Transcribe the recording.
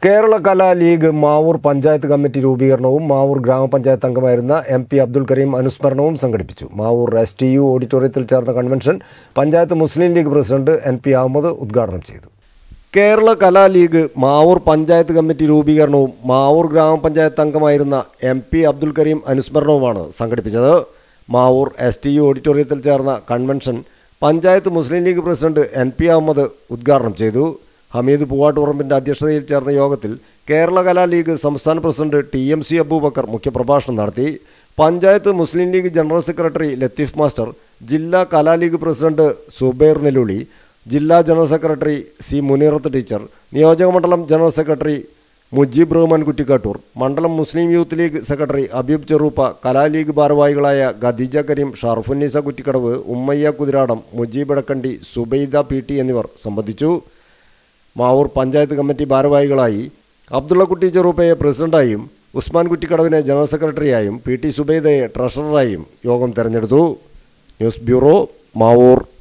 Kerala Kala League Mavoor panchayat committee രൂപീകരണവും മാവൂർ ഗ്രാമപഞ്ചായത്ത് അംഗമായിരുന്ന എം പി അബ്ദുൽ കരീം അനുസ്മരണവും സംഘടിപ്പിച്ചു മാവൂർ എസ് ടി യു ഓഡിറ്റോറിയത്തിൽ ചേർന്ന convention panchayat Muslim League president N P Ahmed ഉദ്ഘാടനം ചെയ്തു കേരള കലാ ലീഗ് മാവൂർ പഞ്ചായത്ത് കമ്മിറ്റി രൂപീകരണവും മാവൂർ ഗ്രാമപഞ്ചായത്ത് അംഗമായിരുന്ന എം പി അബ്ദുൽ കരീം അനുസ്മരണവുമാണ് സംഘടിപ്പിച്ചത് മാവൂർ എസ് ടി യു ഓഡിറ്റോറിയത്തിൽ ചേർന്ന convention panchayat Muslim League president N P Ahmed ഉദ്ഘാടനം ചെയ്തു ഹമീദ് പൂവാട്ടുപറമ്പിന്റെ അധ്യക്ഷതയിൽ ചേർന്ന യോഗത്തിൽ കേരള കലാ ലീഗ് സംസ്ഥാന president T M C Abubakar മുഖ്യപ്രഭാഷണം നടത്തി panchayat Muslim League general secretary Latheef master ജില്ലാ കലാ ലീഗ് പ്രസിഡന്റ് സുബൈർ നെല്ലുളി ജില്ലാ general secretary C Muneerath teacher നിയോജകമണ്ഡലം ജനറൽ സെക്രട്ടറി മുജീബ് റഹ്മാൻ കുറ്റിക്കാട്ടൂർ മണ്ഡലം Muslim youth League secretary Abeeb Cheruppa Kala League ഭാരവാഹികളായ ഖദീജ കരീം ഷാർഫുന്നീസ കുറ്റിക്കടവ് ഉമ്മയ്യ കുതിരാടം മുജീബ് ഇടക്കണ്ടി സുബൈദ പി ടി എന്നിവർ സംബന്ധിച്ചു മാവൂർ പഞ്ചായത്ത് കമ്മിറ്റി ഭാരവാഹികളായി അബ്ദുള്ളക്കുട്ടി ചെറുപ്പയെ പ്രസിഡന്റായും ഉസ്മാൻ കുറ്റിക്കടവിനെ ജനറൽ സെക്രട്ടറിയായും പി ടി സുബൈദയെ ട്രഷററായും യോഗം തെരഞ്ഞെടുത്തു ന്യൂസ് ബ്യൂറോ മാവൂർ